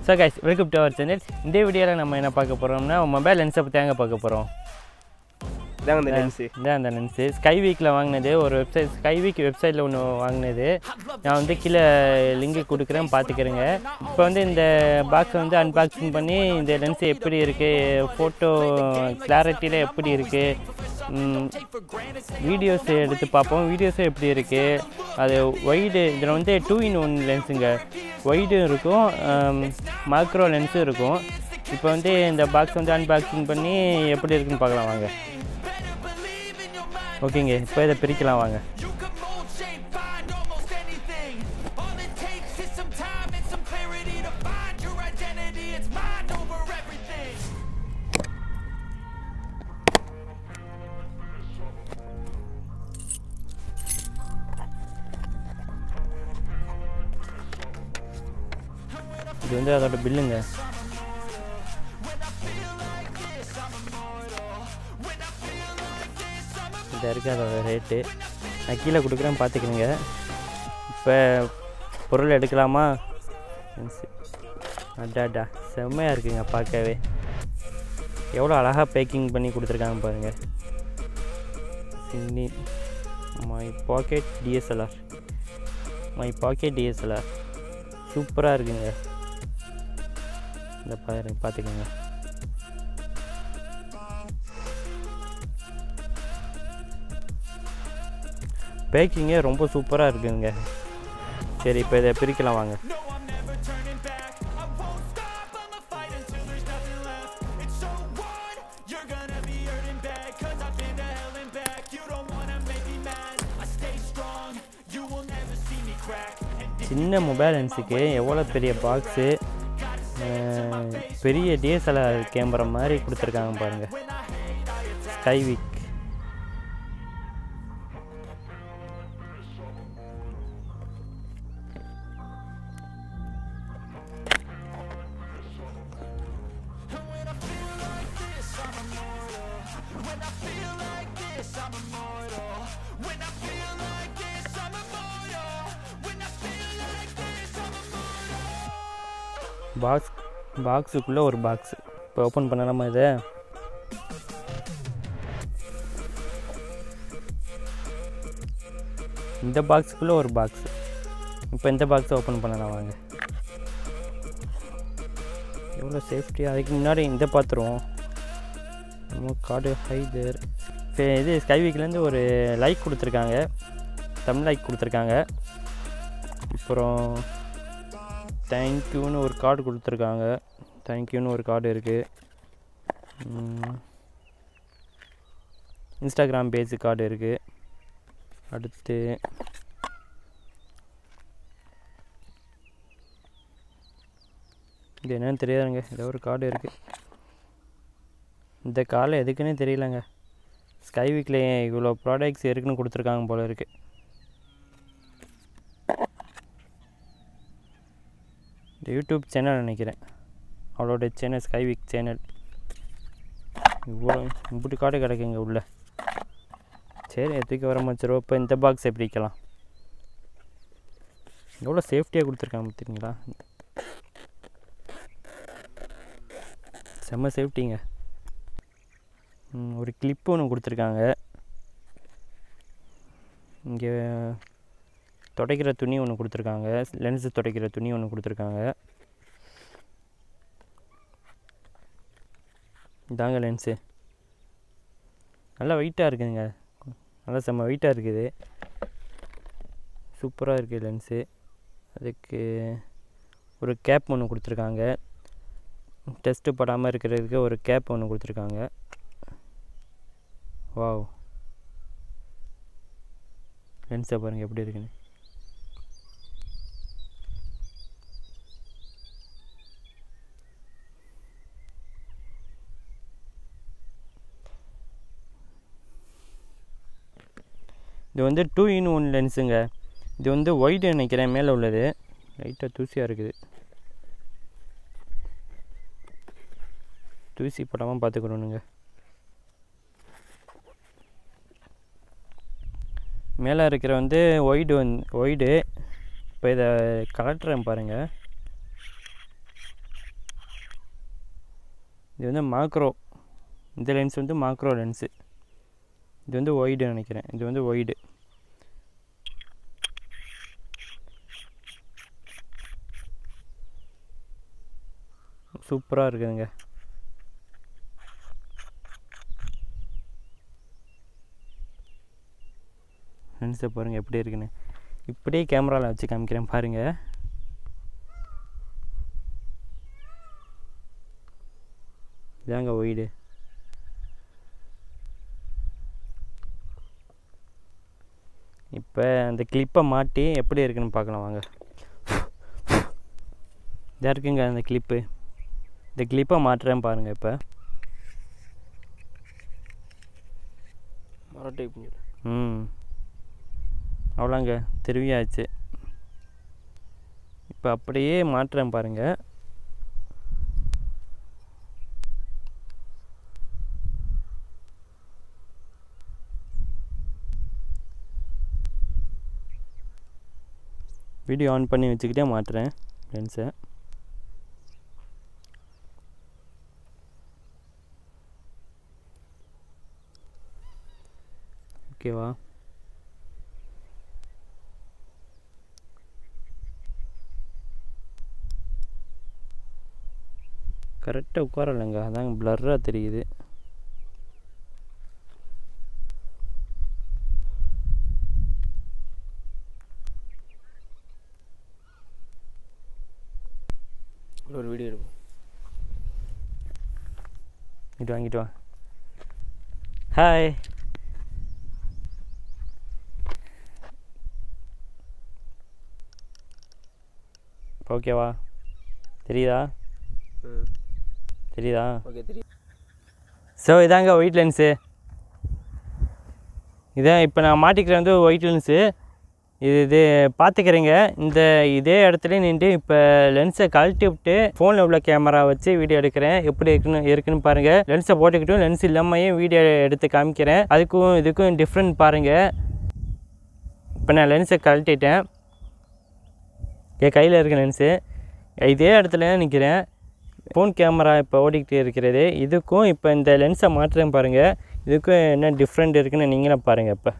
So guys welcome to our channel இந்த வீடியோவில் நம்ம என்ன பார்க்க போகிறோம்னா மொபைல் லென்ஸை பற்றி தாங்க பார்க்க போகிறோம் இதாங்க அந்த லென்ஸு இதான் அந்த லென்ஸு ஸ்கை வீக்கில் வாங்கினது ஒரு வெப்சைட் ஸ்கை வீக் வெப்சைட்டில் ஒன்று வாங்கினது நான் வந்து கீழே லிங்க் கொடுக்குறேன் பார்த்துக்கிறேங்க இப்போ வந்து இந்த பாக்ஸை வந்து அன்பாக்சிங் பண்ணி இந்த லென்ஸ் எப்படி இருக்குது ஃபோட்டோ கிளாரிட்டியில் எப்படி இருக்குது வீடியோஸ் எடுத்து பார்ப்போம் வீடியோஸும் எப்படி இருக்குது அது ஒய்டு இதில் வந்து டூ இன் ஒன் லென்ஸுங்க ஒய்டும் இருக்கும் மாக்ரோ லென்ஸும் இருக்கும் இப்போ வந்து இந்த பாக்ஸ் வந்து அன்பாக்சிங் பண்ணி எப்படி இருக்குன்னு பார்க்கலாம் வாங்க ஓகேங்க இப்போ இதை பிரிக்கலாம் வாங்க You can mold, shape, find almost anything. All it takes is some time and some clarity to find your identity. It's mind over everything. இது வந்து அதோட பில்லுங்க இதை இருக்குது அதோட ரேட்டு நான் கீழே கொடுக்குறேன் பார்த்துக்கணுங்க இப்போ பொருள் எடுக்கலாமா அடாடா செம்மையாக இருக்குங்க பார்க்கவே எவ்வளோ அழகாக பேக்கிங் பண்ணி கொடுத்துருக்காங்க பாருங்கள் சின்னி my pocket DSLR my pocket DSLR சூப்பராக இருக்குங்க இந்த பாருங்க பார்த்துக்கோங்க பேக்கிங்கே ரொம்ப சூப்பராக இருக்குங்க சரி இப்போ இதை பிரிக்கலாம் வாங்க No, I'm never turning back. I won't stop. I'ma fight until there's nothing left. It's so what? You're gonna be hurting bad. Cause I've been to hell and back. You don't wanna make me mad. I stay strong. You will never see me crack. And சின்ன mobile லென்ஸுக்கு எவ்வளோ பெரிய box பெரிய DSLR camera மாதிரி கொடுத்துருக்காங்க பாருங்கள் Skyvik when I feel like this, I'm immortal. When I feel like this, I'm immortal. Box பாக்ஸுக்குள்ளே ஒரு பாக்ஸ் இப்போ ஓப்பன் பண்ணலாமா இதை இந்த பாக்ஸுக்குள்ளே ஒரு பாக்ஸ் இப்போ இந்த பாக்ஸை ஓப்பன் பண்ணலாம் வாங்க எவ்வளோ சேஃப்டி அதுக்கு முன்னாடி இந்த பார்த்துருவோம் நம்ம கார்டு ஹைதர் இது ஸ்கைவிக்லேருந்து ஒரு லைக் கொடுத்துருக்காங்க தமிழ் லைக் கொடுத்துருக்காங்க அப்புறம் தேங்க்யூன்னு ஒரு கார்டு கொடுத்துருக்காங்க தேங்க்யூன்னு ஒரு கார்டு இருக்குது இன்ஸ்டாகிராம் பேஜ் கார்டு இருக்குது அடுத்து இது என்னன்னு தெரியாதுங்க ஏதோ ஒரு கார்டு இருக்குது இந்த கார்டில் எதுக்குன்னே தெரியலங்க ஸ்கைவிக்கில் இவ்வளோ ப்ராடக்ட்ஸ் இருக்குன்னு கொடுத்துருக்காங்க போல இருக்குது இந்த யூடியூப் சேனல் நினைக்கிறேன் அவளோட சேனல் ஸ்கைவிக் சேனல் இவ்வளோ இப்படி காடு கிடக்குங்க உள்ள சரி எதுக்கு வர வச்சிருவோம் இப்போ இந்த பாக்ஸ் எப்படி வைக்கலாம் எவ்வளோ சேஃப்டியாக கொடுத்துருக்காங்க பார்த்தீங்களா செம்ம சேஃப்டிங்க ம், ஒரு கிளிப்பு ஒன்று கொடுத்துருக்காங்க இங்கே துடைக்கிற துணி ஒன்று கொடுத்துருக்காங்க லென்ஸு துடைக்கிற துணி ஒன்று கொடுத்துருக்காங்க இதாங்க லென்ஸு நல்லா வெயிட்டாக இருக்குதுங்க நல்லா செம்ம வெயிட்டாக இருக்குது சூப்பராக இருக்குது லென்ஸு அதுக்கு ஒரு கேப் ஒன்று கொடுத்துருக்காங்க டெஸ்ட்டு படாமல் இருக்கிறதுக்கு ஒரு கேப் ஒன்று கொடுத்துருக்காங்க வாவ் லென்ஸை பாருங்கள் எப்படி இருக்குன்னு இது வந்து டூ இன் ஒன் லென்ஸுங்க இது வந்து ஒயிட் நினைக்கிறேன் மேலே உள்ளது லைட்டாக தூசியாக இருக்குது தூசி படாமல் பார்த்துக்கணுங்க மேலே இருக்கிற வந்து ஒய்டு வந் ஒய்டு இப்போ இதை கலட்டுறேன் பாருங்கள் இது வந்து மாக்ரோ இந்த லென்ஸ் வந்து மாக்ரோ லென்ஸு இது வந்து ஒய்டு நினைக்கிறேன் இது வந்து ஒய்டு சூப்பராக இருக்குதுங்க லென்ஸை பாருங்கள் எப்படி இருக்குன்னு இப்படியே கேமராவில் வச்சு காமிக்கிறேன் பாருங்கள் இதாங்க ஒய்டு இப்போ அந்த கிளிப்பை மாட்டி எப்படி இருக்குன்னு பார்க்கலாம் வாங்க இதாக இருக்குங்க அந்த கிளிப்பு இந்த கிளிப்பை மாட்டுறேன் பாருங்கள் இப்போ மரம் டைப் ம் அவ்வளோங்க திருவியாச்சு இப்போ அப்படியே மாட்டுறேன் பாருங்கள் வீடியோ ஆன் பண்ணி வச்சுக்கிட்டே மாட்டுறேன் லென்ஸை ஓகேவா கரெக்டாக உட்காரலைங்க அதாங்க பிளர்ராக தெரியுது ஒரு வீடியோ எடுப்போம் இங்கிட்டு வாங்கிட்டு வா ஹாய் ஓகேவா தெரியுதா ம் தெரியுதா ஓகே தெரியும் ஸோ இதாங்க ஒயிட் லென்ஸு இதான் இப்போ நான் மாட்டிக்கிறேன் வந்து ஒயிட் லென்ஸு இது இது பார்த்துக்கிறீங்க இந்த இதே இடத்துல நின்று இப்போ லென்ஸை கழட்டி விட்டு ஃபோனில் உள்ள கேமரா வச்சு வீடியோ எடுக்கிறேன் எப்படி இருக்குன்னு இருக்குன்னு பாருங்கள் லென்ஸை போட்டுக்கிட்டும் லென்ஸ் இல்லாமையும் வீடியோ எடுத்து காமிக்கிறேன் அதுக்கும் இதுக்கும் டிஃப்ரெண்ட் பாருங்கள் இப்போ நான் லென்ஸை கழட்டிட்டேன் என் கையில் இருக்க லென்ஸு இதே இடத்துல நிற்கிறேன் ஃபோன் கேமரா இப்போ ஓடிக்கிட்டு இருக்கிறது இதுக்கும் இப்போ இந்த லென்ஸை மாற்றுறேன் பாருங்கள் இதுக்கும் என்ன டிஃப்ரெண்ட் இருக்குன்னு நீங்களே பாருங்கள் இப்போ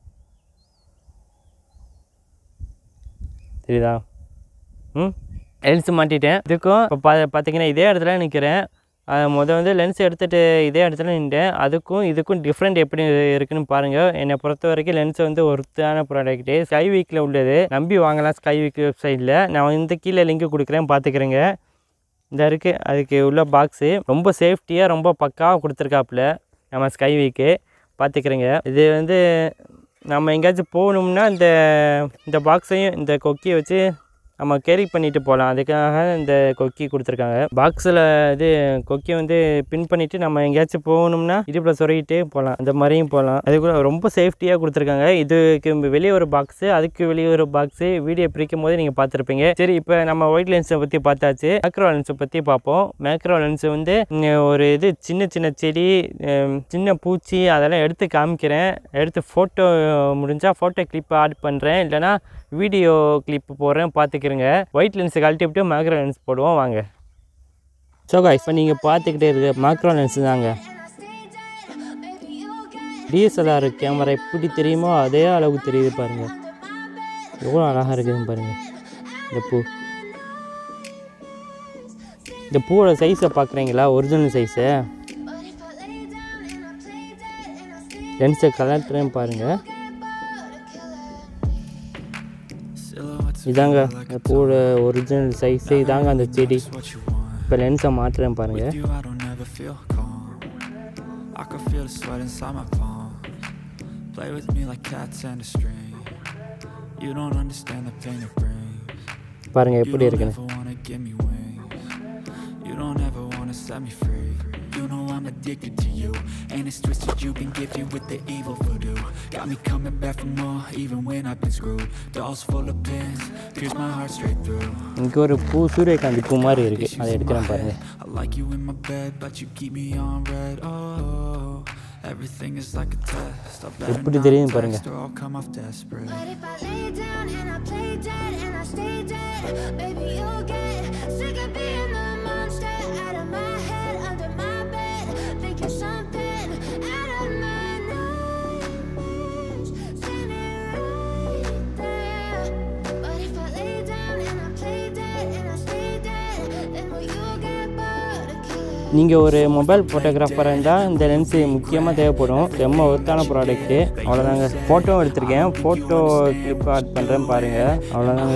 தெரியுதா ம் லென்ஸ் மாட்டிட்டேன் இதுக்கும் இப்போ பா பார்த்தீங்கன்னா இதே இடத்துல நிற்கிறேன் முத வந்து லென்ஸ் எடுத்துகிட்டு இதே இடத்துல நின்றேன் அதுக்கும் இதுக்கும் டிஃப்ரெண்ட் எப்படி இருக்குன்னு பாருங்கள் என்னை பொறுத்த வரைக்கும் லென்ஸ் வந்து ஒருத்தான ப்ராடக்ட்டு ஸ்கை வீக்கில் உள்ளது நம்பி வாங்கலாம் ஸ்கை வீக் வெப்சைட்டில் நான் வந்து கீழே லிங்க் கொடுக்குறேன் பார்த்துக்கிறேங்க இந்த இருக்குது அதுக்கு உள்ள பாக்ஸு ரொம்ப சேஃப்டியாக ரொம்ப பக்காவாக கொடுத்துருக்காப்புல நம்ம ஸ்கை வீக்கு பார்த்துக்கிறேங்க இது வந்து நம்ம எங்கேயாச்சும் போகணும்னா இந்த இந்த பாக்ஸையும் இந்த கொக்கியை வச்சு நம்ம கேரி பண்ணிட்டு போகலாம் அதுக்காக இந்த கொக்கி கொடுத்துருக்காங்க பாக்ஸில் இது கொக்கி வந்து பின் பண்ணிவிட்டு நம்ம எங்கேயாச்சும் போகணும்னா இடுப்பில் சொருகிட்டே போகலாம் அந்த மாதிரியும் போகலாம் அது கூட ரொம்ப சேஃப்டியாக கொடுத்துருக்காங்க இதுக்கு வெளியே ஒரு பாக்ஸு அதுக்கு வெளியே ஒரு பாக்ஸு வீடியோ பிரிக்கும் போது நீங்கள் பார்த்துருப்பீங்க சரி இப்போ நம்ம ஒயிட் லென்ஸை பற்றி பார்த்தாச்சு மேக்ரோ லென்ஸை பற்றி பார்ப்போம் மேக்ரோ லென்ஸ் வந்து இங்க ஒரு இது சின்ன சின்ன செடி ஹம், சின்ன பூச்சி அதெல்லாம் எடுத்து காமிக்கிறேன் எடுத்து ஃபோட்டோ முடிஞ்சால் ஃபோட்டோ கிளிப் ஆட் பண்ணுறேன் இல்லைனா வீடியோ கிளிப் போடுறேன் பார்த்துக்கிறேங்க ஒயிட் லென்ஸை கழட்டி விட்டு மேக்ரோ லென்ஸ் போடுவோம் வாங்க ஸோ guys இப்போ நீங்கள் பார்த்துக்கிட்டே இருக்க மேக்ரோ லென்ஸ் தாங்க டிஎஸ்எல்ஆர் கேமரா எப்படி தெரியுமோ அதே அளவுக்கு தெரியுது பாருங்கள் எவ்வளோ அழகாக இருக்குதுன்னு பாருங்கள் இந்த பூ இந்த பூவோட சைஸை பார்க்குறீங்களா ஒரிஜினல் சைஸை லென்ஸை கலட்டுறேன் பாருங்கள் இதாங்க இந்த பூவோட ஒரிஜினல் சைஸு இதாங்க அந்த செடி இப்போ லென்ஸை மாட்டுறேன் பாருங்கள் With you, I don't ever feel calm. I can feel the sweat inside my palm. Play with me like cats and a string. You don't understand the pain it brings. பாருங்கள் You எப்படி don't இருக்குன்னு ever wanna give me wings. You don't ever wanna set me free. You know I'm addicted to you, and it's twisted. You've been gifted with the evil voodoo. Got me coming back for more, even when I've been screwed. Dolls full of pins, pierce my heart straight through. இங்கே ஒரு பூ சூரியகாந்தி பூ மாதிரி இருக்குது அதை எடுக்கிறேன் பாருங்கள் I like you in my bed, but you keep me on red. Oh, everything is like a test. I better எப்படி not தெரியுதுன்னு பாருங்க. text or I'll come off desperate. But if I lay down and I play dead and I stay dead, baby, you'll get sick of being the monster out of my head, under my நீங்கள் ஒரு mobile ஃபோட்டோகிராஃபராக இருந்தால் இந்த lens முக்கியமாக தேவைப்படும் ரொம்ப ஒர்த்தான product அவ்வளோதாங்க photo எடுத்திருக்கேன் ஃபோட்டோ கிளிப் ஆட் பண்ணுறேன் பாருங்கள் அவ்வளோதாங்க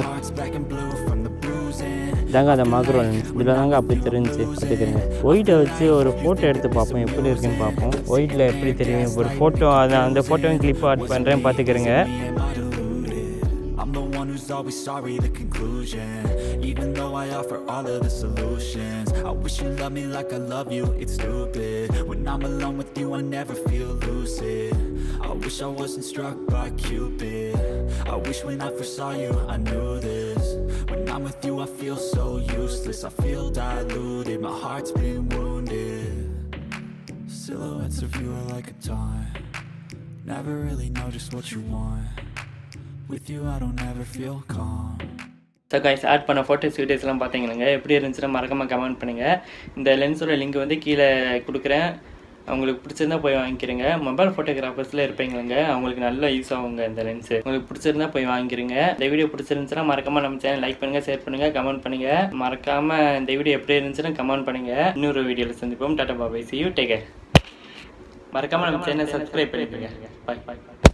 இதாங்க அந்த மாக்ரோ லென்ஸ் இதில் தாங்க அப்படி தெரிஞ்சுச்சு பார்த்துக்கிறேங்க ஒயிட்டை வச்சு ஒரு ஃபோட்டோ எடுத்து பார்ப்போம் எப்படி இருக்குன்னு பார்ப்போம் ஒயிட்டில் எப்படி தெரியும் ஒரு ஃபோட்டோ அதை அந்த ஃபோட்டோவும் கிளிப் ஆட் பண்ணுறேன் பார்த்துக்கிறேங்க I'm the one who's always sorry, the conclusion Even though I offer all of the solutions I wish you loved me like I love you, it's stupid When I'm alone with you, I never feel lucid I wish I wasn't struck by Cupid I wish when I first saw you, I knew this When I'm with you, I feel so useless I feel diluted, my heart's been wounded Silhouettes of you are like a taunt Never really know just what you want With you I don't ever feel calm so guys add பண்ண photos வீடியோஸ்லாம் பார்த்தீங்கன்னாங்க எப்படி இருந்துச்சுன்னா மறக்காமல் comment பண்ணுங்கள் இந்த லென்ஸோட link வந்து கீழே கொடுக்குறேன் உங்களுக்கு பிடிச்சிருந்தா போய் வாங்கிக்கிறங்க மொபைல் ஃபோட்டோகிராஃபர்ஸில் இருப்பீங்களங்க அவங்களுக்கு நல்ல யூஸ் ஆகுங்க இந்த லென்ஸு உங்களுக்கு பிடிச்சிருந்தா போய் வாங்கிக்கிறங்க இந்த வீடியோ பிடிச்சிருந்துச்சுன்னா மறக்காமல் நம்ம சேனல் லைக் பண்ணுங்கள் ஷேர் பண்ணுங்கள் கமெண்ட் பண்ணுங்கள் மறக்காமல் இந்த வீடியோ எப்படி இருந்துச்சுன்னா கமெண்ட் பண்ணுங்கள் இன்னொரு வீடியோவில் சந்திப்போம் டாட்டா பாபாய் சி யூ டேக் மறக்காமல் நம்ம சேனல் சப்ஸ்கிரைப் பண்ணிக்கோங்க பாய் பாய்